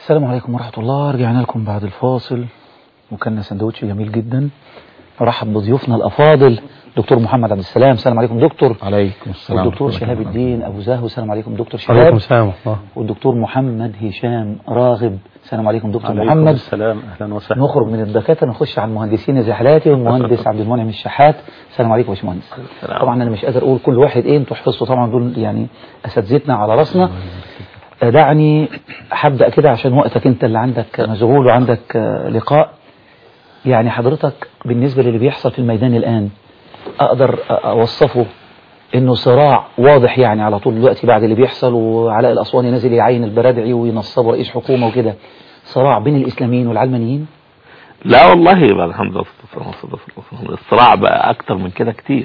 السلام عليكم ورحمة الله رجعنا لكم بعد الفاصل وكان سندوتش جميل جدا نرحب بضيوفنا الأفاضل دكتور محمد عبد السلام السلام عليكم دكتور عليكم السلام والدكتور شهاب الدين أبو زاهو السلام عليكم دكتور شهاب عليكم السلام ورحمة والدكتور محمد هشام راغب السلام عليكم دكتور عليكم محمد السلام اهلا وسهلا نخرج من الدكاتره نخش على المهندسين زي حالاتي والمهندس عبد المنعم الشحات السلام عليكم يا باشمهندس طبعا انا مش قادر اقول كل واحد ايه انتوا حفظتوا طبعا دول يعني اساتذتنا على راسنا دعني هبدا كده عشان وقتك انت اللي عندك مشغول وعندك آه، لقاء يعني حضرتك بالنسبه للي بيحصل في الميدان الان اقدر أ- اوصفه انه صراع واضح يعني على طول دلوقتي بعد اللي بيحصل وعلاء الاسواني نازل يعين البرادعي وينصبه رئيس حكومه وكده صراع بين الاسلاميين والعلمانيين لا والله بقى الحمد لله والصلاة والسلام على رسول الله. الصراع بقى اكتر من كده كتير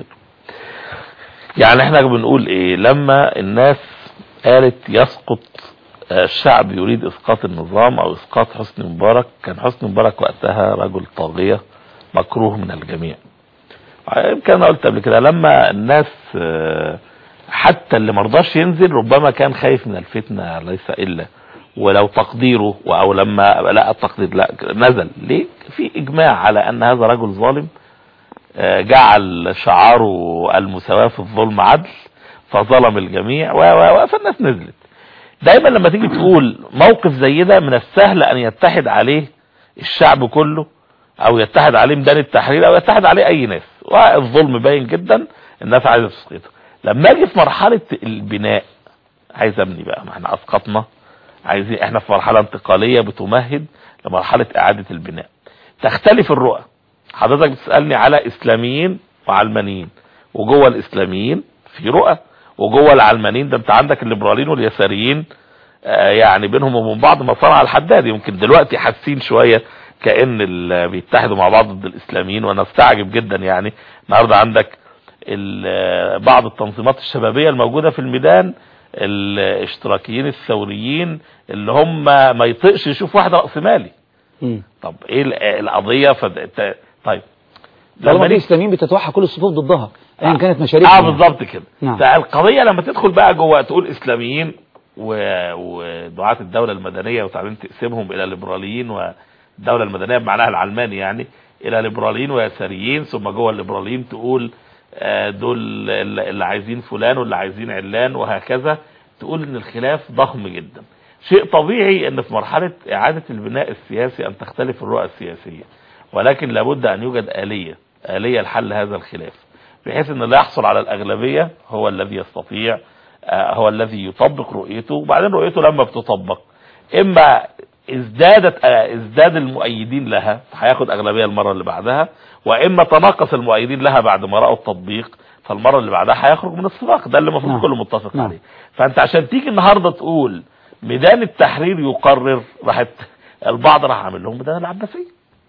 يعني احنا بنقول ايه لما الناس قالت يسقط آه، الشعب يريد اسقاط النظام او اسقاط حسني مبارك كان حسني مبارك وقتها رجل طاغية مكروه من الجميع يمكن انا قلت قبل كده لما الناس آه، حتى اللي مرضاش ينزل ربما كان خايف من الفتنة ليس الا ولو تقديره او لما لا التقدير لا نزل ليه في اجماع على ان هذا رجل ظالم آه، جعل شعاره المساواة في الظلم عدل فظلم الجميع و و و فالناس نزلت دايما لما تيجي تقول موقف زي ده من السهل ان يتحد عليه الشعب كله او يتحد عليه ميدان التحرير او يتحد عليه اي ناس والظلم باين جدا الناس عايزه تسقطه لما اجي في مرحله البناء عايز ابني بقى ما احنا اسقطنا عايزين احنا في مرحله انتقاليه بتمهد لمرحله اعاده البناء تختلف الرؤى حضرتك بتسالني على اسلاميين وعلمانيين وجوه الاسلاميين في رؤى وجوه العلمانيين ده انت عندك الليبراليين واليساريين آه، يعني بينهم وبين بعض مصانع الحداد يمكن دلوقتي حاسين شويه كان ال- بيتحدوا مع بعض ضد الاسلاميين وانا استعجب جدا يعني النهارده عندك ال- بعض التنظيمات الشبابيه الموجوده في الميدان الاشتراكيين الثوريين اللي هم ما يطيقش يشوف واحد راس مالي طب ايه ال- القضيه فد... طيب طالما في نيجي- اسلاميين بتتوحى كل الصفوف ضدها ايا كانت اه مشاريعهم بالظبط كده نعم. فالقضيه لما تدخل بقى جوه تقول اسلاميين و- ودعاة الدوله المدنيه وتعليم تقسمهم الى ليبراليين والدوله المدنيه بمعناها العلماني يعني الى ليبراليين ويساريين ثم جوه الليبراليين تقول آه، دول اللي اللي عايزين فلان واللي عايزين علان وهكذا تقول ان الخلاف ضخم جدا شيء طبيعي ان في مرحله اعاده البناء السياسي ان تختلف الرؤى السياسيه ولكن لابد ان يوجد اليه اليه لحل هذا الخلاف بحيث ان اللي يحصل على الاغلبيه هو الذي يستطيع آه، هو الذي يطبق رؤيته وبعدين رؤيته لما بتطبق اما ازدادت آه، ازداد المؤيدين لها هياخد اغلبيه المره اللي بعدها واما تناقص المؤيدين لها بعد ما راوا التطبيق فالمره اللي بعدها هيخرج من السباق ده اللي المفروض نعم. كله متفق نعم. عليه فانت عشان تيجي النهارده تقول ميدان التحرير يقرر راحت البعض راح عامل لهم ميدان العباسيه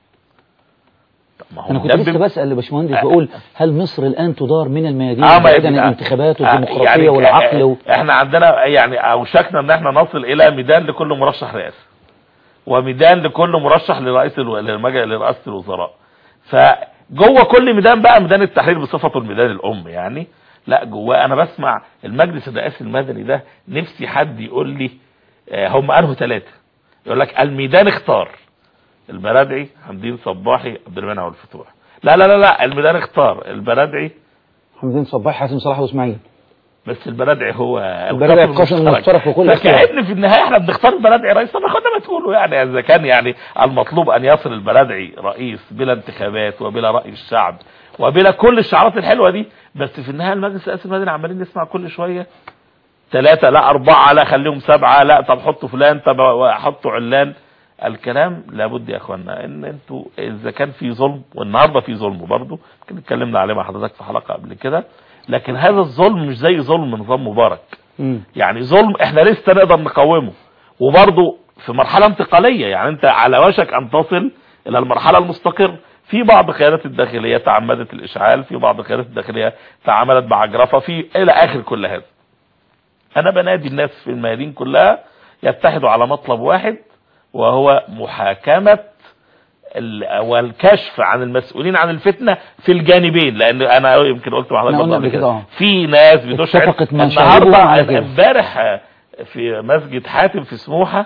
طب ما هو انا كنت ميدان لسه بيبقى- بسال لباشمهندس آه. بقول هل مصر الان تدار من الميادين اه ما بعيدا عن يبقى- الانتخابات آه، والديمقراطيه يعني والعقل و... آه، احنا عندنا يعني اوشكنا ان احنا نصل الى ميدان لكل مرشح رئاسه وميدان لكل مرشح لرئيس الو... للمج... لرئاسه الوزراء فجوه كل ميدان بقى ميدان التحرير بصفته الميدان الام يعني لا جواه انا بسمع المجلس الرئاسي المدني ده نفسي حد يقول لي آه، هم انهوا ثلاثه يقول لك الميدان اختار البرادعي حمدين صباحي عبد المنعم عبد الفتوح لا لا لا لا الميدان اختار البرادعي حمدين صباح حاتم صلاح واسماعيل بس البرادعي هو البرادعي القاسم المشترك في كل فكأن في النهايه احنا بنختار البرادعي رئيس طب خدنا ما تقولوا يعني اذا كان يعني المطلوب ان يصل البرادعي رئيس بلا انتخابات وبلا راي الشعب وبلا كل الشعارات الحلوه دي بس في النهايه المجلس الرئاسي المدني عمالين نسمع كل شويه ثلاثه لا اربعه لا خليهم سبعه لا طب حطوا فلان طب حطوا علان الكلام لابد يا اخوانا ان انتوا اذا كان في ظلم والنهارده في ظلم برضه يمكن اتكلمنا عليه مع حضرتك في حلقه قبل كده لكن هذا الظلم مش زي ظلم نظام مبارك مم. يعني ظلم احنا لسه نقدر نقاومه وبرضه في مرحله انتقاليه يعني انت على وشك ان تصل الى المرحله المستقره في بعض قيادات الداخليه تعمدت الاشعال في بعض قيادات الداخليه تعاملت بعجرفه في الى اخر كل هذا انا بنادي الناس في الميادين كلها يتحدوا على مطلب واحد وهو محاكمه ال- والكشف عن المسؤولين عن الفتنه في الجانبين لان انا يمكن قلت مع حضرتك احنا قلنا برضه قبل قبل كده، كده آه. في ناس بتشعر اتفقت مشاربهم على النهارده كده. امبارح في مسجد حاتم في سموحه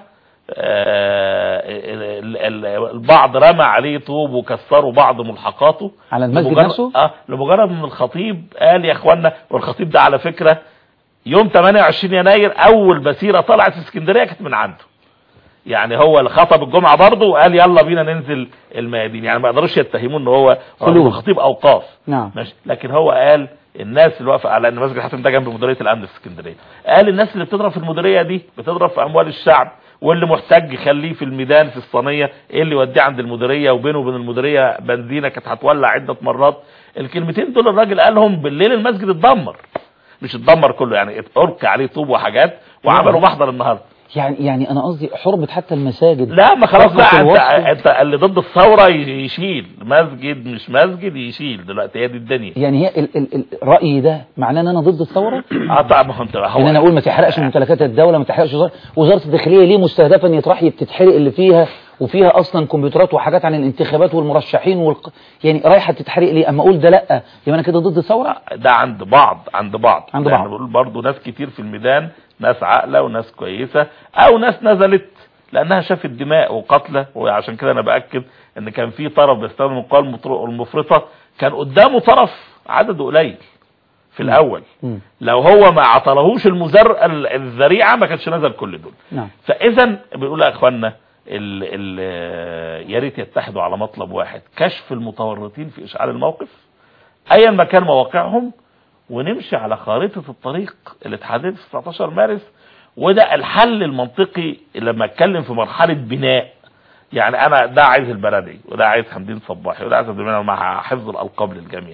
آه، ال- ال- البعض رمى عليه طوب وكسروا بعض ملحقاته على المسجد لمجرد- نفسه؟ اه لمجرد ان الخطيب قال يا اخوانا والخطيب ده على فكره يوم 28 يناير اول مسيره طلعت في اسكندريه كانت من عنده يعني هو اللي خطب الجمعه برضه وقال يلا بينا ننزل الميادين يعني ما يقدروش يتهموه ان هو خلود. هو خطيب اوقاف نعم ماشي لكن هو قال الناس اللي واقفه على ان مسجد الحاتم ده جنب مديريه الامن في اسكندريه قال الناس اللي بتضرب في المديريه دي بتضرب في اموال الشعب واللي محتاج يخليه في الميدان في الصينيه ايه اللي يوديه عند المديريه وبينه وبين المديريه بنزينه كانت هتولع عده مرات الكلمتين دول الراجل قالهم بالليل المسجد اتدمر مش اتدمر كله يعني اترك عليه طوب وحاجات وعملوا محضر النهارده يعني يعني انا قصدي حرمة حتى المساجد لا ما خلاص فقط بقى انت الوصف. انت اللي ضد الثوره يشيل مسجد مش مسجد يشيل دلوقتي هي دي الدنيا يعني هي ال ال ال الرأي ده معناه ان انا ضد الثورة اه طبعا ما هو انت هو ان انا اقول ما تحرقش ممتلكات الدولة ما تحرقش وزارة, وزارة الداخلية ليه مستهدفة ان يطرح بتتحرق اللي فيها وفيها اصلا كمبيوترات وحاجات عن الانتخابات والمرشحين والق... يعني رايحة تتحرق ليه اما اقول ده لا يبقى انا كده ضد الثورة ده عند بعض عند بعض عند لأن بعض. بقول برضه ناس كتير في الميدان ناس عاقله وناس كويسه او ناس نزلت لانها شافت دماء وقتلى وعشان كده انا باكد ان كان في طرف بيستخدم القوى المطر- المفرطه كان قدامه طرف عدده قليل في الاول مم. لو هو ما عطلهوش المزر ال- الذريعه ما كانش نزل كل دول نعم فاذا بنقول يا اخوانا ال ال يا ريت يتحدوا على مطلب واحد كشف المتورطين في اشعال الموقف ايا ما كان مواقعهم ونمشي على خارطه الطريق اللي اتحددت في 19 مارس وده الحل المنطقي لما اتكلم في مرحله بناء يعني انا ده عايز البلدي وده عايز حمدين صباحي وده عايز عبد المنعم مع حفظ الالقاب للجميع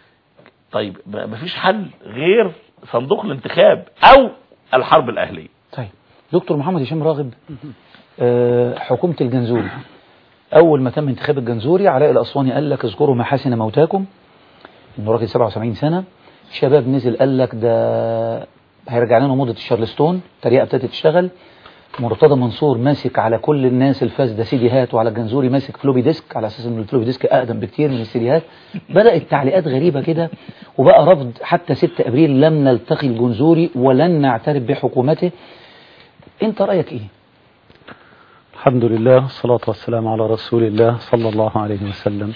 طيب ب- مفيش حل غير صندوق الانتخاب او الحرب الاهليه طيب دكتور محمد هشام راغب آه، حكومة الجنزوري أول ما تم انتخاب الجنزوري علاء الأسواني قال لك اذكروا محاسن موتاكم إنه راجل 77 سنة شباب نزل قال لك ده هيرجع لنا موضة الشارلستون الطريقة ابتدت تشتغل مرتضى منصور ماسك على كل الناس الفاسدة سيديهات وعلى الجنزوري ماسك فلوبي ديسك على أساس إن الفلوبي ديسك أقدم بكتير من السيديهات بدأت تعليقات غريبة كده وبقى رفض حتى 6 أبريل لم نلتقي الجنزوري ولن نعترف بحكومته أنت رأيك إيه؟ الحمد لله والصلاة والسلام على رسول الله صلى الله عليه وسلم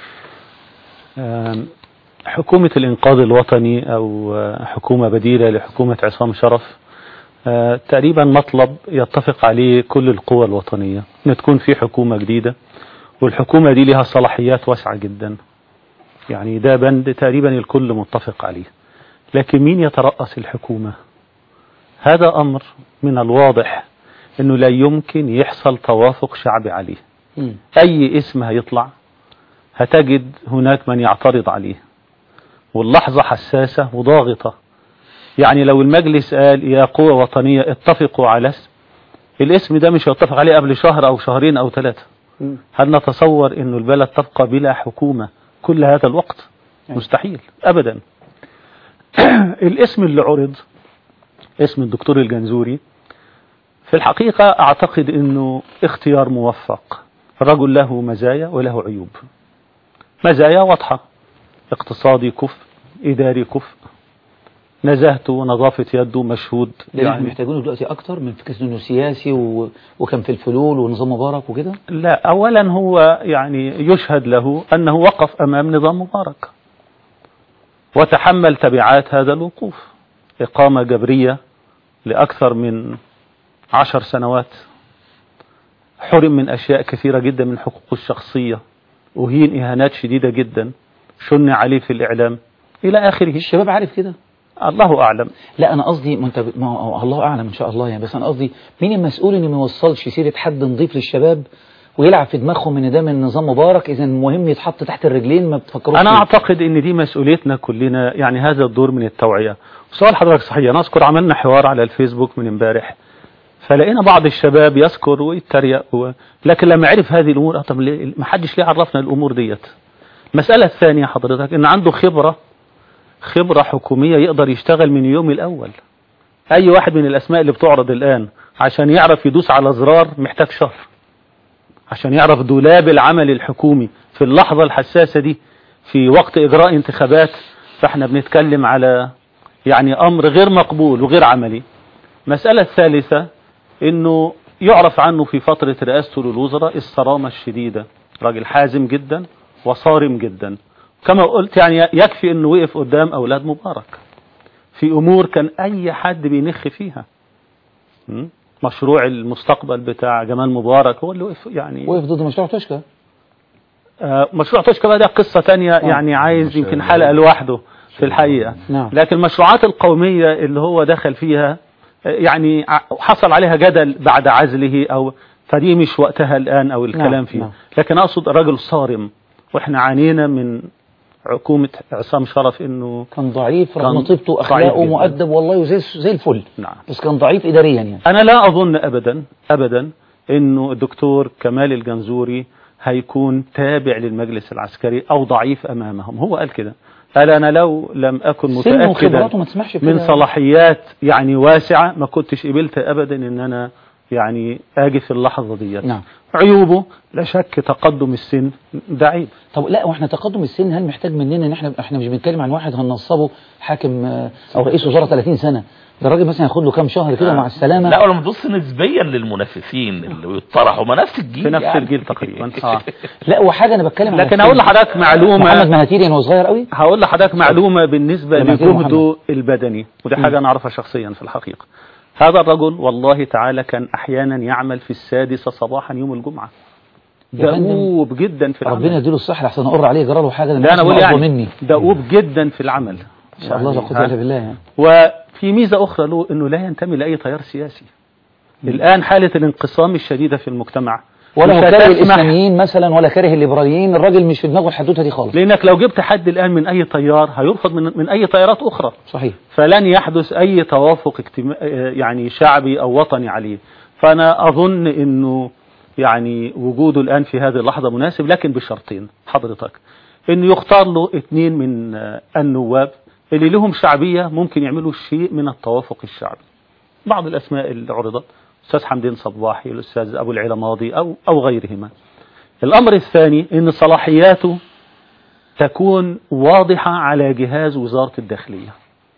آم، حكومة الإنقاذ الوطني أو آه، حكومة بديلة لحكومة عصام شرف آه، تقريبا مطلب يتفق عليه كل القوى الوطنية أن تكون في حكومة جديدة والحكومة دي لها صلاحيات واسعة جدا يعني ده بند تقريبا الكل متفق عليه لكن مين يترأس الحكومة هذا أمر من الواضح أنه لا يمكن يحصل توافق شعبي عليه مم. أي اسم هيطلع هتجد هناك من يعترض عليه واللحظة حساسة وضاغطة يعني لو المجلس قال يا قوة وطنية اتفقوا على اسم الاسم ده مش هيتفق عليه قبل شهر أو شهرين أو ثلاثة مم. هل نتصور أن البلد تبقى بلا حكومة كل هذا الوقت أيوة. مستحيل أبدا الاسم اللي عرض اسم الدكتور الجنزوري في الحقيقة أعتقد أنه اختيار موفق الرجل له مزايا وله عيوب مزايا واضحة اقتصادي كفء إداري كفء نزاهته ونظافة يده مشهود ده يعني يعني محتاجينه دلوقتي أكتر من فكرة إنه سياسي و... وكان في الفلول ونظام مبارك وكده لا أولا هو يعني يشهد له أنه وقف أمام نظام مبارك وتحمل تبعات هذا الوقوف إقامة جبرية لأكثر من عشر سنوات حرم من أشياء كثيرة جدا من حقوقه الشخصية أهين إهانات شديدة جدا شن عليه في الإعلام إلى آخره الشباب عارف كده الله أعلم لا أنا قصدي ما أنت ما هو الله أعلم إن شاء الله يعني بس أنا قصدي مين المسؤول إنه ما يوصلش سيرة حد نضيف للشباب ويلعب في دماغهم إن ده من نظام مبارك إذا مهم يتحط تحت الرجلين ما بتفكروش أنا فيه. أعتقد أن دي مسؤوليتنا كلنا يعني هذا الدور من التوعية سؤال حضرتك صحيح أنا أذكر عملنا حوار على الفيسبوك من امبارح فلقينا بعض الشباب يذكر ويتريق و... لكن لما عرف هذه الأمور آه طب ليه ما حدش ليه عرفنا الأمور ديت المسألة الثانية حضرتك أن عنده خبرة خبرة حكومية يقدر يشتغل من اليوم الأول أي واحد من الأسماء اللي بتعرض الآن عشان يعرف يدوس على زرار محتاج شهر عشان يعرف دولاب العمل الحكومي في اللحظة الحساسة دي في وقت إجراء انتخابات فاحنا بنتكلم على يعني أمر غير مقبول وغير عملي مسألة الثالثة انه يعرف عنه في فترة رئاسته للوزراء الصرامة الشديدة راجل حازم جدا وصارم جدا كما قلت يعني يكفي انه وقف قدام اولاد مبارك في امور كان اي حد بينخ فيها م? مشروع المستقبل بتاع جمال مبارك هو اللي وقف يعني وقف ضد مشروع توشكا آه، مشروع توشكا بقى ده قصة تانية يعني عايز يمكن حلقة لوحده في الحقيقة نعم. لكن المشروعات القومية اللي هو دخل فيها آه، يعني ع- حصل عليها جدل بعد عزله أو فدي مش وقتها الآن أو الكلام نعم، فيه نعم. لكن أقصد رجل صارم وإحنا عانينا من حكومة عصام شرف إنه كان ضعيف رغم كان طيبته ضعيف واخلاقه جداً. مؤدب والله زي زي الفل نعم بس كان ضعيف اداريا يعني أنا لا أظن أبدا أبدا إنه الدكتور كمال الجنزوري هيكون تابع للمجلس العسكري أو ضعيف أمامهم هو قال كده قال أنا لو لم أكن سنه متأكدا وخبراته ما تسمحش من بكده. صلاحيات يعني واسعة ما كنتش قبلت أبدا إن أنا يعني أجي في اللحظة دي نعم. عيوبه لا شك تقدم السن ده عيب طب لا واحنا تقدم السن هل محتاج مننا ان احنا احنا مش بنتكلم عن واحد هننصبه حاكم آه، او رئيس وزراء 30 سنه ده الراجل مثلا ياخد له كام شهر كده مع السلامه لا ولما تبص نسبيا للمنافسين اللي بيطرحوا ما نفس الجيل في نفس يعني. الجيل تقريبا آه. لا وحاجه انا بتكلم عن لكن السن. هقول لحضرتك معلومة محمد مهاتيري يعني هو صغير قوي هقول لحضرتك معلومة بالنسبة لما يكون لجهده البدني ودي حاجة أنا أعرفها شخصيا في الحقيقة هذا الرجل والله تعالى كان أحيانا يعمل في السادسة صباحا يوم الجمعة يا فندم، دؤوب جدا في العمل ربنا يديله الصحه لحسن اقر عليه جرى له حاجه ده لا أنا بقول يعني مني دؤوب جدا في العمل ان شاء الله لا قوه الا بالله يعني وفي ميزة أخرى له أنه لا ينتمي لأي تيار سياسي الآن حالة الانقسام الشديدة في المجتمع ولا هو مش كاره هتسمح- الاسلاميين مثلا ولا كاره الليبراليين الراجل مش في دماغه الحدوته دي خالص لأنك لو جبت حد الآن من أي تيار هيرفض من, من أي تيارات أخرى صحيح فلن يحدث أي توافق اجتماع يعني شعبي أو وطني عليه فأنا أظن أنه يعني وجوده الآن في هذه اللحظة مناسب لكن بشرطين حضرتك أنه يختار له اثنين من آه، النواب اللي لهم شعبية ممكن يعملوا شيء من التوافق الشعبي بعض الأسماء اللي عرضت أستاذ حمدين صباحي الأستاذ أبو العلا ماضي أو, أو غيرهما الأمر الثاني أن صلاحياته تكون واضحة على جهاز وزارة الداخلية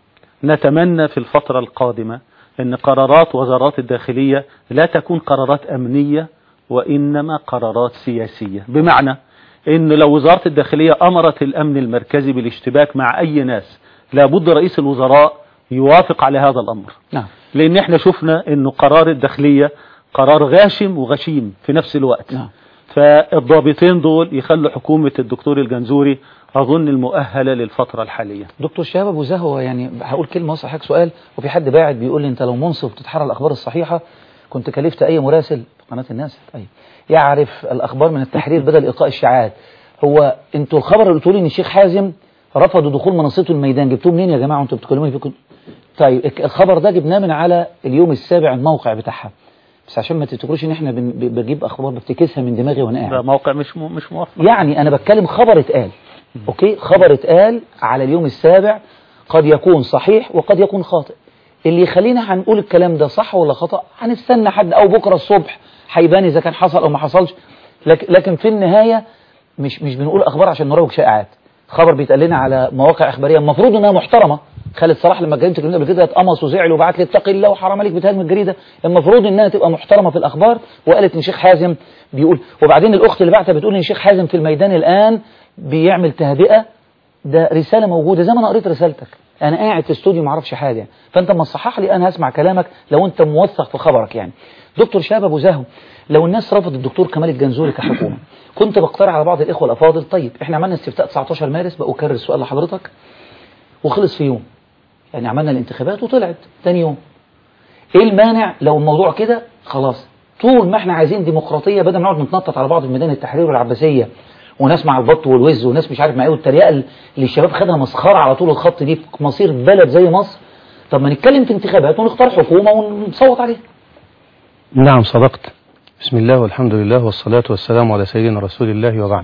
نتمنى في الفترة القادمة أن قرارات وزارات الداخلية لا تكون قرارات أمنية وإنما قرارات سياسية بمعنى أن لو وزارة الداخلية أمرت الأمن المركزي بالاشتباك مع أي ناس لابد رئيس الوزراء يوافق على هذا الأمر نعم لأن احنا شفنا أنه قرار الداخلية قرار غاشم وغشيم في نفس الوقت نعم. فالضابطين دول يخلوا حكومة الدكتور الجنزوري أظن المؤهلة للفترة الحالية دكتور شهاب ابو زهوه يعني هقول كلمه واسال حضرتك سؤال وفي حد باعت بيقول لي انت لو منصف تتحرى الاخبار الصحيحه كنت كلفت اي مراسل في قناه الناس اي يعرف الاخبار من التحرير بدل القاء الشائعات هو انتوا الخبر اللي قلتوا لي ان الشيخ حازم رفضوا دخول منصته الميدان جبتوه منين يا جماعه وانتوا بتكلموني فيه كنت طيب الك- الخبر ده جبناه من على اليوم السابع الموقع بتاعها بس عشان ما تفتكروش ان احنا بن- ب- بجيب اخبار بفتكسها من دماغي وانا قاعد ده موقع مش مو مش موفق يعني انا بتكلم خبر اتقال اوكي خبر اتقال على اليوم السابع قد يكون صحيح وقد يكون خاطئ اللي يخلينا هنقول الكلام ده صح ولا خطأ هنستنى حد او بكرة الصبح هيبان اذا كان حصل او ما حصلش لكن, لكن في النهاية مش مش بنقول اخبار عشان نروج شائعات خبر بيتقال لنا على مواقع اخباريه المفروض انها محترمه خالد صلاح لما اتكلمت كلمه قبل كده اتقمص وزعل وبعت لي اتقي الله وحرام عليك بتهاجم الجريده المفروض انها تبقى محترمه في الاخبار وقالت ان شيخ حازم بيقول وبعدين الاخت اللي بعتها بتقول ان شيخ حازم في الميدان الان بيعمل تهدئه ده رساله موجوده زي ما انا قريت رسالتك انا قاعد في استوديو ما اعرفش حاجه فانت اما تصحح لي انا هسمع كلامك لو انت موثق في خبرك يعني دكتور شهاب ابو زهو لو الناس رفضت الدكتور كمال الجنزوري كحكومه كنت بقترح على بعض الاخوه الافاضل طيب احنا عملنا استفتاء 19 مارس بأكرر السؤال لحضرتك وخلص في يوم يعني عملنا الانتخابات وطلعت تاني يوم ايه المانع لو الموضوع كده خلاص طول ما احنا عايزين ديمقراطيه بدل ما نقعد نتنطط على بعض في ميدان التحرير والعباسيه وناس مع البط والوز وناس مش عارف مع ايه والتريقه اللي الشباب خدها مسخره على طول الخط دي في مصير بلد زي مصر طب ما نتكلم في انتخابات ونختار حكومه ونصوت عليها نعم صدقت بسم الله والحمد لله والصلاة والسلام على سيدنا رسول الله وبعد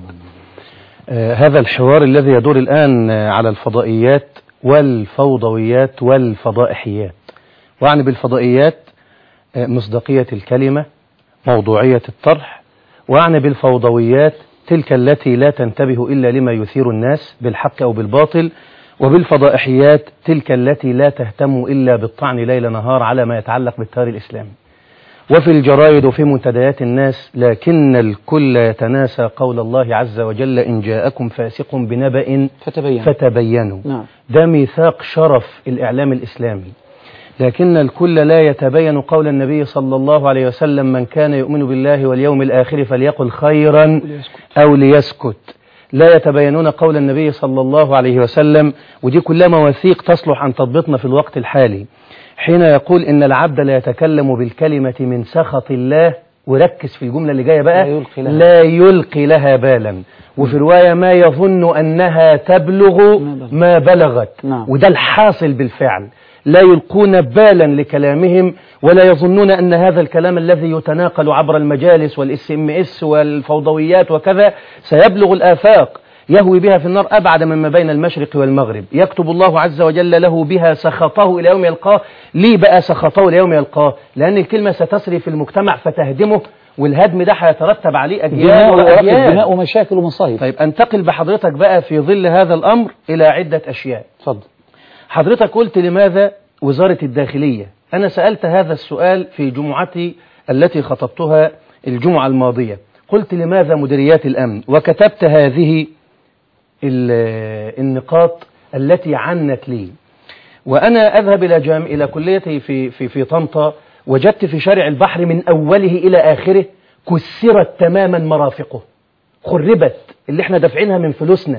آه هذا الحوار الذي يدور الآن آه على الفضائيات والفوضويات والفضائحيات وأعني بالفضائيات آه مصداقية الكلمة موضوعية الطرح وأعني بالفوضويات تلك التي لا تنتبه إلا لما يثير الناس بالحق أو بالباطل وبالفضائحيات تلك التي لا تهتم إلا بالطعن ليل نهار على ما يتعلق بالتيار الإسلامي وفي الجرائد وفي منتديات الناس لكن الكل يتناسى قول الله عز وجل إن جاءكم فاسق بنبأ فتبين فتبينوا نعم ده ميثاق شرف الإعلام الإسلامي لكن الكل لا يتبين قول النبي صلى الله عليه وسلم من كان يؤمن بالله واليوم الآخر فليقل خيرا أو ليسكت لا يتبينون قول النبي صلى الله عليه وسلم ودي كلها مواثيق تصلح أن تضبطنا في الوقت الحالي حين يقول إن العبد لا يتكلم بالكلمة من سخط الله وركز في الجملة اللي جاية بقى لا يلقي لها. لا يلقي لها بالا وفي رواية ما يظن أنها تبلغ ما بلغت نعم. وده الحاصل بالفعل لا يلقون بالا لكلامهم ولا يظنون أن هذا الكلام الذي يتناقل عبر المجالس والاس ام اس والفوضويات وكذا سيبلغ الآفاق يهوي بها في النار أبعد مما بين المشرق والمغرب يكتب الله عز وجل له بها سخطه إلى يوم يلقاه ليه بقى سخطه إلى يوم يلقاه لأن الكلمة ستسري في المجتمع فتهدمه والهدم ده هيترتب عليه أجيال دماء وورق وأجيال دماء ومشاكل ومصايب طيب أنتقل بحضرتك بقى في ظل هذا الأمر إلى عدة أشياء اتفضل حضرتك قلت لماذا وزارة الداخلية أنا سألت هذا السؤال في جمعتي التي خطبتها الجمعة الماضية قلت لماذا مديريات الأمن وكتبت هذه ال- النقاط التي عنت لي وأنا أذهب إلى جام إلى كليتي في في في طنطا وجدت في شارع البحر من أوله إلى آخره كسرت تماما مرافقه خربت اللي احنا دافعينها من فلوسنا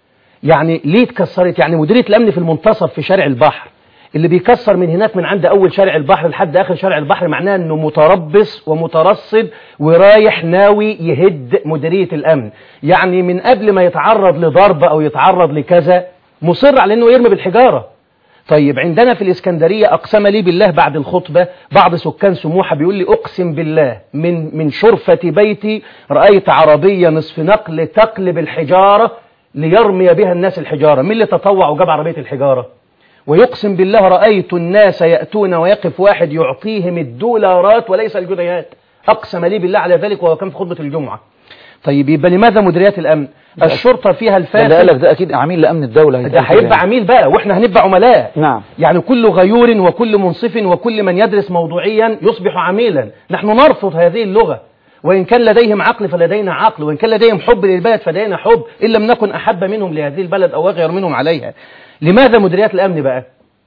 يعني ليه اتكسرت يعني مديرية الأمن في المنتصف في شارع البحر اللي بيكسر من هناك من عند أول شارع البحر لحد آخر شارع البحر معناه أنه متربص ومترصد ورايح ناوي يهد مديرية الأمن يعني من قبل ما يتعرض لضرب أو يتعرض لكذا مصر على أنه يرمي بالحجارة طيب عندنا في الإسكندرية أقسم لي بالله بعد الخطبة بعض سكان سموحة بيقول لي أقسم بالله من من شرفة بيتي رأيت عربية نصف نقل تقلب الحجارة ليرمي بها الناس الحجارة مين اللي تطوع وجاب عربية الحجارة ويقسم بالله رأيت الناس يأتون ويقف واحد يعطيهم الدولارات وليس الجنيهات أقسم لي بالله على ذلك وهو كان في خطبة الجمعة طيب يبقى لماذا مديريات الأمن الشرطة فيها ده اللي الفاسد قالك ده أكيد عميل لأمن الدولة ده هيتقال كده هيبقى يعني. عميل بقى واحنا هنبقى عملاء نعم يعني كل غيور وكل منصف وكل من يدرس موضوعيا يصبح عميلا نحن نرفض هذه اللغة وإن كان لديهم عقل فلدينا عقل وإن كان لديهم حب للبلد فلدينا حب إن لم نكن أحب منهم لهذه البلد أو أغير منهم عليها لماذا مديريات الأمن بقى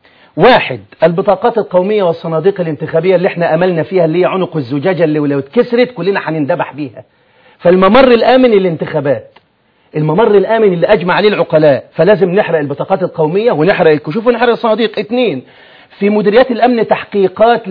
واحد البطاقات القومية والصناديق الانتخابية اللي احنا أملنا فيها اللي هي عنق الزجاجة اللي لو اتكسرت كلنا هنندبح بيها فالممر الآمن الانتخابات الممر الآمن اللي أجمع عليه العقلاء فلازم نحرق البطاقات القومية ونحرق الكشوف ونحرق الصناديق اتنين في مديريات الأمن تحقيقات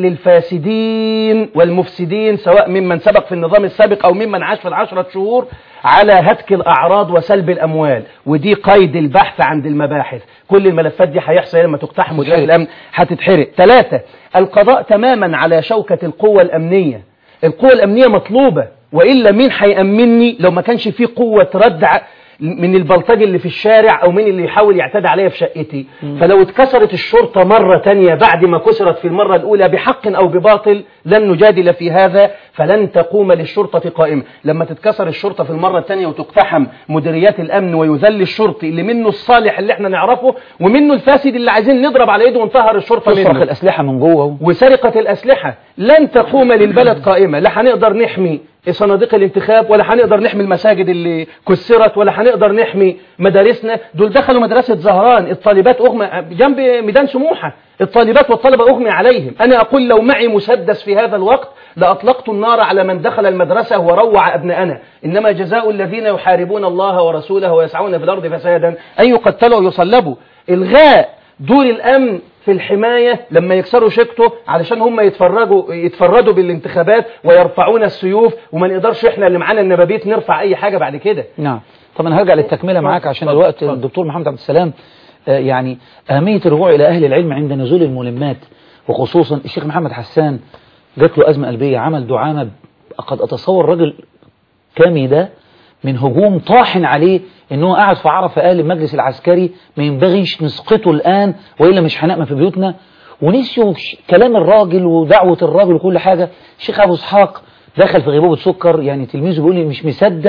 للفاسدين والمفسدين سواء ممن سبق في النظام السابق أو ممن عاش في العشرة شهور على هتك الأعراض وسلب الأموال ودي قيد البحث عند المباحث كل الملفات دي هيحصل لما تقتحم مديريات الأمن هتتحرق ثلاثة القضاء تماما على شوكة القوة الأمنية القوة الأمنية مطلوبة وإلا مين هيأمنني لو ما كانش في قوة ردع من البلطجي اللي في الشارع أو مين اللي يحاول يعتدي عليا في شقتي فلو اتكسرت الشرطة مرة تانية بعد ما كسرت في المرة الأولى بحق أو بباطل لن نجادل في هذا فلن تقوم للشرطة قائمة لما تتكسر الشرطة في المرة الثانية وتقتحم مديريات الأمن ويذل الشرطي اللي منه الصالح اللي احنا نعرفه ومنه الفاسد اللي عايزين نضرب على ايده ونطهر الشرطة تصرخ منه الأسلحة من جوه وسرقة الأسلحة لن تقوم للبلد قائمة لا هنقدر نحمي صناديق الانتخاب ولا هنقدر نحمي المساجد اللي كسرت ولا هنقدر نحمي مدارسنا دول دخلوا مدرسة زهران الطالبات أغمى جنب ميدان سموحة الطالبات والطلبة أغمي عليهم أنا أقول لو معي مسدس في هذا الوقت لأطلقت النار على من دخل المدرسة وروع أبناءنا إنما جزاء الذين يحاربون الله ورسوله ويسعون في الأرض فسادا أن يقتلوا ويصلبوا إلغاء دور الأمن في الحماية لما يكسروا شيكته علشان هم يتفرجوا يتفردوا بالانتخابات ويرفعون السيوف وما نقدرش احنا اللي معانا النبابيت نرفع أي حاجة بعد كده نعم طب أنا هرجع للتكملة معاك عشان اتفضل، الوقت اتفضل. الدكتور محمد عبد السلام آه، يعني أهمية الرجوع إلى أهل العلم عند نزول الملمات وخصوصا الشيخ محمد حسان جات له أزمة قلبية عمل دعامة قد أتصور راجل كامي ده من هجوم طاحن عليه ان هو قاعد في عرفه قال المجلس العسكري ما ينبغيش نسقطه الان والا مش هنأمن في بيوتنا ونسيوا ش- كلام الراجل ودعوه الراجل وكل حاجه الشيخ ابو اسحاق دخل في غيبوبه سكر يعني تلميذه بيقول لي مش مصدق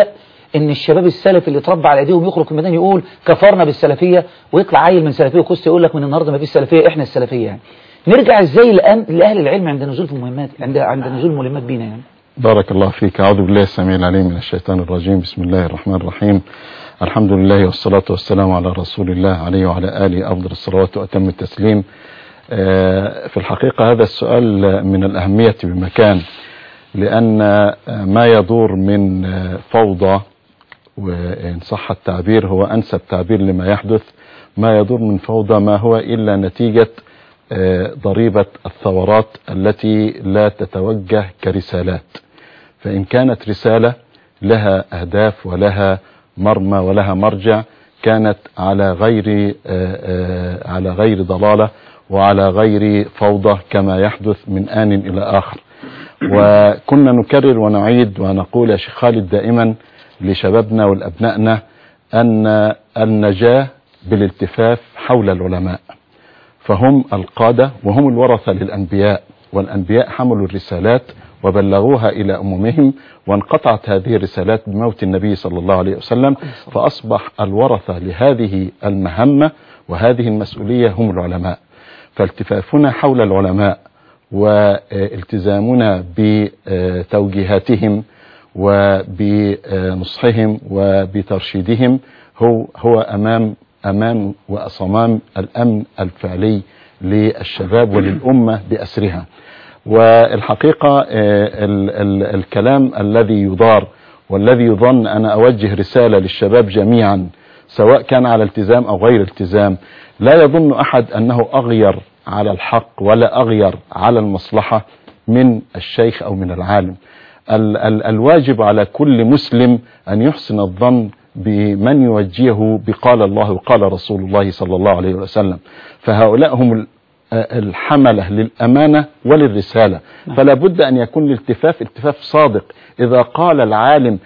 ان الشباب السلفي اللي اتربى على ايديهم يخرج في الميدان يقول كفرنا بالسلفيه ويطلع عيل من سلفيه وكوست يقول لك من النهارده ما فيش سلفيه احنا السلفيه يعني نرجع ازاي لأن- لاهل العلم عند نزول في المهمات عند عند نزول الملمات بينا يعني بارك الله فيك أعوذ بالله السميع العليم من الشيطان الرجيم بسم الله الرحمن الرحيم الحمد لله والصلاة والسلام على رسول الله عليه وعلى آله أفضل الصلوات وأتم التسليم آه، في الحقيقة هذا السؤال من الأهمية بمكان لأن آه، ما يدور من آه، فوضى وإن صح التعبير هو أنسب تعبير لما يحدث ما يدور من فوضى ما هو إلا نتيجة آه، ضريبة الثورات التي لا تتوجه كرسالات فإن كانت رسالة لها أهداف ولها مرمى ولها مرجع كانت على غير آه، آه، على غير ضلالة وعلى غير فوضى كما يحدث من آن إلى آخر وكنا نكرر ونعيد ونقول يا شيخ خالد دائما لشبابنا ولأبنائنا أن النجاة بالالتفاف حول العلماء فهم القادة وهم الورثة للأنبياء والأنبياء حملوا الرسالات وبلغوها إلى أممهم وانقطعت هذه الرسالات بموت النبي صلى الله عليه وسلم فأصبح الورثة لهذه المهمة وهذه المسؤولية هم العلماء فالتفافنا حول العلماء والتزامنا بتوجيهاتهم وبنصحهم وبترشيدهم هو هو امام امان واصمام الامن الفعلي للشباب وللامه باسرها. والحقيقه آه، ال- ال- الكلام الذي يدار والذي يظن انا اوجه رساله للشباب جميعا سواء كان على التزام او غير التزام لا يظن احد انه اغير على الحق ولا اغير على المصلحه من الشيخ او من العالم. ال ال الواجب على كل مسلم ان يحسن الظن بمن يوجهه بقال الله وقال رسول الله صلى الله عليه وسلم فهؤلاء هم ال- آه الحملة للأمانة وللرسالة فلا بد أن يكون الالتفاف التفاف صادق إذا قال العالم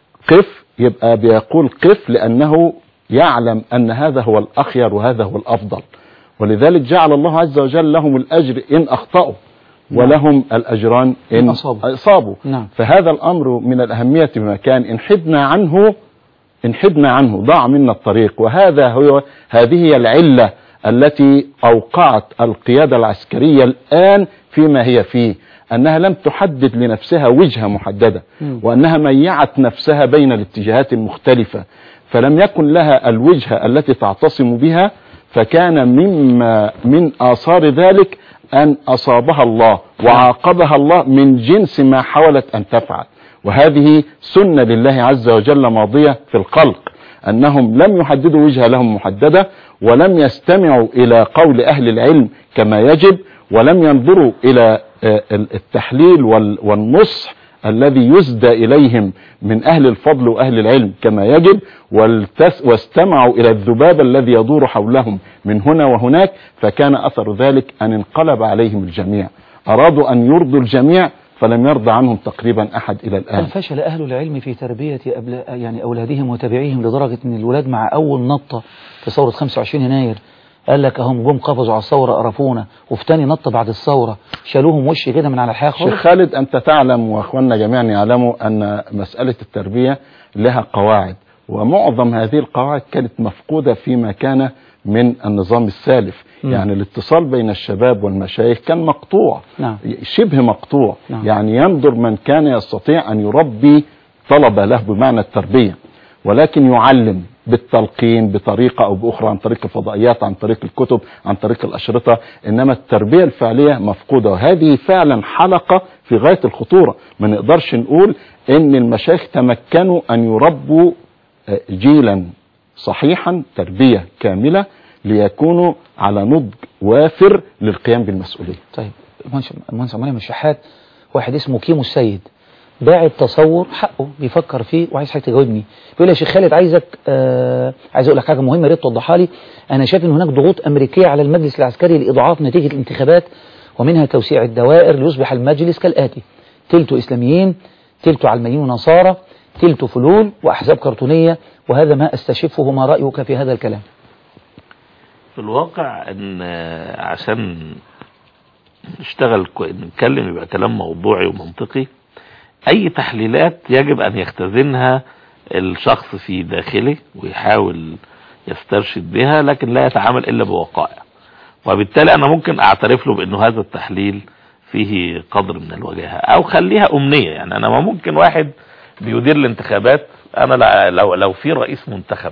قف يبقى بيقول قف لأنه يعلم أن هذا هو الأخير وهذا هو الأفضل ولذلك جعل الله عز وجل لهم الأجر إن أخطأوا ولهم الأجران إن إن أصابوا. أصابوا نعم. فهذا الأمر من الأهمية بمكان إن حدنا عنه إن حدنا عنه ضاع منا الطريق وهذا هو هذه هي العلة التي أوقعت القيادة العسكرية الآن فيما هي فيه أنها لم تحدد لنفسها وجهة محددة مم. وأنها ميعت نفسها بين الاتجاهات المختلفة فلم يكن لها الوجهة التي تعتصم بها فكان مما من آثار ذلك أن أصابها الله وعاقبها الله من جنس ما حاولت أن تفعل وهذه سنة لله عز وجل ماضية في الخلق أنهم لم يحددوا وجهة لهم محددة ولم يستمعوا إلى قول أهل العلم كما يجب ولم ينظروا إلى آه، التحليل وال- والنصح الذي يسدى إليهم من أهل الفضل وأهل العلم كما يجب والتس واستمعوا إلى الذباب الذي يدور حولهم من هنا وهناك فكان أثر ذلك أن انقلب عليهم الجميع أرادوا أن يرضوا الجميع فلم يرضى عنهم تقريبا أحد إلى هل الآن فشل أهل العلم في تربية أبل... يعني أولادهم وتابعيهم لدرجة أن الولاد مع أول نطة في ثورة 25 يناير قال لك أهم جم قفزوا على الثورة قرفونا وفي تاني نطة بعد الثورة شالوهم وش كده من على الحياة شيخ خالص خالد أنت تعلم وأخواننا جميعا يعلموا أن مسألة التربية لها قواعد ومعظم هذه القواعد كانت مفقودة فيما كان من النظام السالف مم. يعني الاتصال بين الشباب والمشايخ كان مقطوع نعم. شبه مقطوع نعم. يعني ينظر من كان يستطيع أن يربي طلبة له بمعنى التربية ولكن يعلم بالتلقين بطريقة أو بأخرى عن طريق الفضائيات عن طريق الكتب عن طريق الأشرطة إنما التربية الفعلية مفقودة وهذه فعلا حلقة في غاية الخطورة ما نقدرش نقول إن المشايخ تمكنوا أن يربوا آه، جيلا صحيحا تربية كاملة ليكونوا على نضج وافر للقيام بالمسؤولية طيب المهندس المهندس عمران الشحات واحد اسمه كيمو السيد باعت تصور حقه بيفكر فيه وعايز حضرتك تجاوبني بيقول لي يا شيخ خالد عايزك آه عايز اقول لك حاجه مهمه يا ريت توضحها لي انا شايف ان هناك ضغوط امريكيه على المجلس العسكري لاضعاف نتيجه الانتخابات ومنها توسيع الدوائر ليصبح المجلس كالاتي تلته اسلاميين تلته علمانيين ونصارى تلته فلول واحزاب كرتونيه وهذا ما استشفه ما رايك في هذا الكلام في الواقع ان آه، عشان نشتغل كو- نتكلم يبقى كلام موضوعي ومنطقي اي تحليلات يجب ان يختزنها الشخص في داخله ويحاول يسترشد بها لكن لا يتعامل الا بوقائع وبالتالي انا ممكن اعترف له بانه هذا التحليل فيه قدر من الوجاهه او خليها امنيه يعني انا ما ممكن واحد بيدير الانتخابات انا لا- لو لو في رئيس منتخب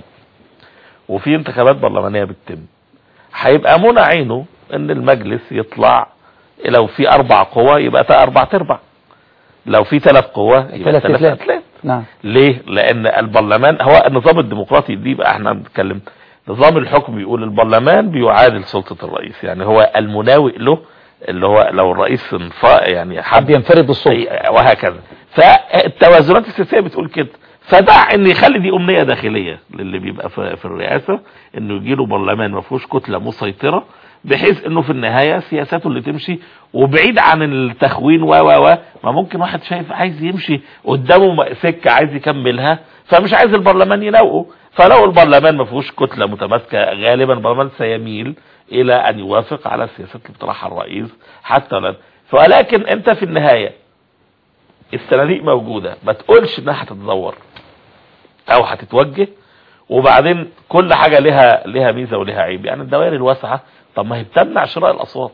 وفي انتخابات برلمانيه بتتم هيبقى منى عينه ان المجلس يطلع لو في اربع قوى يبقى تا اربع تربع لو في ثلاث قوى يبقى ثلاث ثلاث اتلاف. اتلاف نعم ليه لان البرلمان هو النظام الديمقراطي دي بقى احنا بنتكلم نظام الحكم بيقول البرلمان بيعادل سلطة الرئيس يعني هو المناوئ له اللي هو لو الرئيس انفا يعني حب حب ينفرد بالسلطة أي- وهكذا فالتوازنات السياسيه بتقول كده فدع ان يخلي دي امنيه داخليه للي بيبقى في في الرئاسه انه يجي له برلمان ما فيهوش كتله مسيطره بحيث انه في النهايه سياساته اللي تمشي وبعيد عن التخوين و و و ما ممكن واحد شايف عايز يمشي قدامه م- سكه عايز يكملها فمش عايز البرلمان يناوئه فلو البرلمان ما فيهوش كتله متماسكه غالبا البرلمان سيميل الى ان يوافق على السياسات اللي بيطرحها الرئيس حتى لا ولكن انت في النهايه الصناديق موجودة ما تقولش انها هتتزور او هتتوجه وبعدين كل حاجة لها لها ميزة ولها عيب يعني الدوائر الواسعة طب ما هي بتمنع شراء الاصوات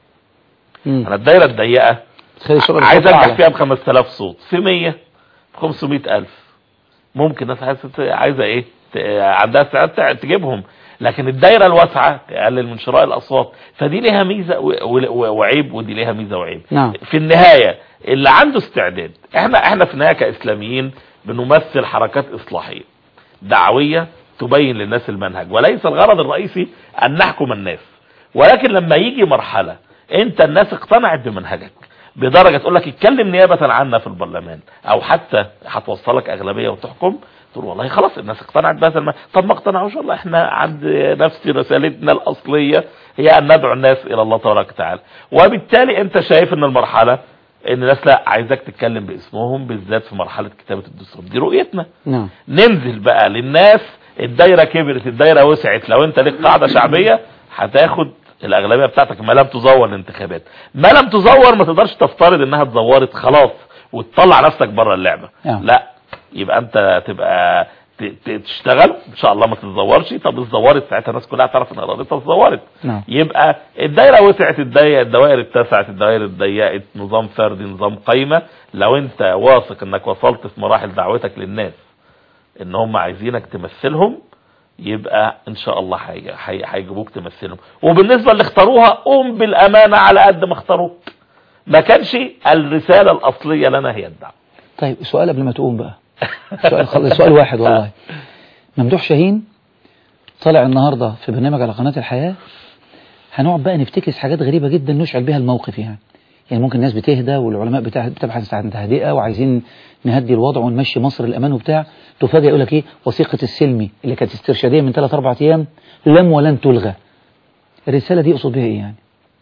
مم. انا الدايرة الضيقة تخلي الشغل عايز بتاعها انجح أعلى. فيها ب 5000 صوت في 100 ب 500000 ممكن ناس عايزة عايزة ايه ت- عندها استعداد تع- تجيبهم لكن الدايرة الواسعة تقلل من شراء الاصوات فدي ليها ميزة و- و- وعيب ودي ليها ميزة وعيب نعم في النهاية اللي عنده استعداد احنا احنا في النهاية كاسلاميين بنمثل حركات اصلاحية دعوية تبين للناس المنهج وليس الغرض الرئيسي ان نحكم الناس ولكن لما يجي مرحلة انت الناس اقتنعت بمنهجك بدرجة تقول لك اتكلم نيابة عنا في البرلمان او حتى هتوصلك اغلبية وتحكم تقول والله خلاص الناس اقتنعت بهذا المنهج طب ما اقتنعوش والله احنا عند نفس رسالتنا الاصلية هي ان ندعو الناس الى الله تبارك وتعالى وبالتالي انت شايف ان المرحلة ان الناس لا عايزك تتكلم باسمهم بالذات في مرحلة كتابة الدستور دي رؤيتنا نعم ننزل بقى للناس الدايره كبرت الدايره وسعت لو انت ليك قاعده شعبيه هتاخد الاغلبيه بتاعتك ما لم تزور الانتخابات ما لم تزور ما تقدرش تفترض انها اتزورت خلاص وتطلع نفسك بره اللعبه نعم. لا يبقى انت تبقى ت- ت- تشتغل ان شاء الله ما تتزورش طب اتزورت ساعتها الناس كلها تعرف ان ارادتها اتزورت نعم يبقى الدايره وسعت الدايره الدوائر اتسعت الدوائر اتضيقت نظام فردي نظام قايمه لو انت واثق انك وصلت في مراحل دعوتك للناس ان هم عايزينك تمثلهم يبقى ان شاء الله هي- هي- هيجيبوك تمثلهم وبالنسبه اللي اختاروها قوم بالامانه على قد ما اختاروك ما كانش الرساله الاصليه لنا هي الدعوه طيب سؤال قبل ما تقوم بقى سؤال خل... سؤال واحد والله ممدوح شاهين طالع النهارده في برنامج على قناة الحياة هنقعد بقى نفتكس حاجات غريبة جدا نشعل بها الموقف يعني يعني ممكن الناس بتهدى والعلماء بتاع- بتبحث عن تهدئة وعايزين نهدي الوضع ونمشي مصر الأمان وبتاع تفاجئ يقول لك إيه وثيقة السلمي اللي كانت استرشادية من ثلاث أربع أيام لم ولن تلغى الرسالة دي يقصد بها إيه يعني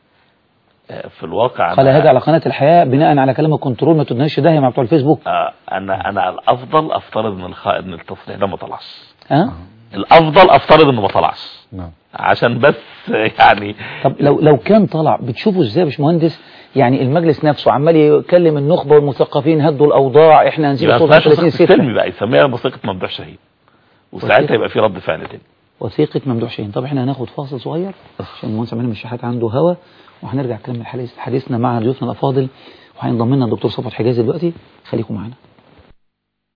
في الواقع قال أنا- هذا على قناة الحياة بناء على كلام الكنترول ما تدناش داهية مع بتوع الفيسبوك آه، انا انا الافضل افترض ان الخ... ان التصريح ده ما طلعش ها الافضل افترض انه ما طلعش نعم عشان بس يعني طب لو لو كان طلع بتشوفه ازاي يا باشمهندس يعني المجلس نفسه عمال يكلم النخبه والمثقفين هدوا الاوضاع احنا هنزيد يبقى الصوت ما 30 وثيقه 6 السلم بقى يسميها وثيقه ممدوح شهيد وساعتها وثيقة- يبقى في رد فعل تاني وثيقه ممدوح شاهين طب احنا هناخد فاصل صغير عشان المهندس عماد الشحات عنده هوا وهنرجع نكمل حديث- حديثنا مع ضيوفنا الافاضل وهينضم لنا الدكتور صفوت حجازي دلوقتي خليكم معانا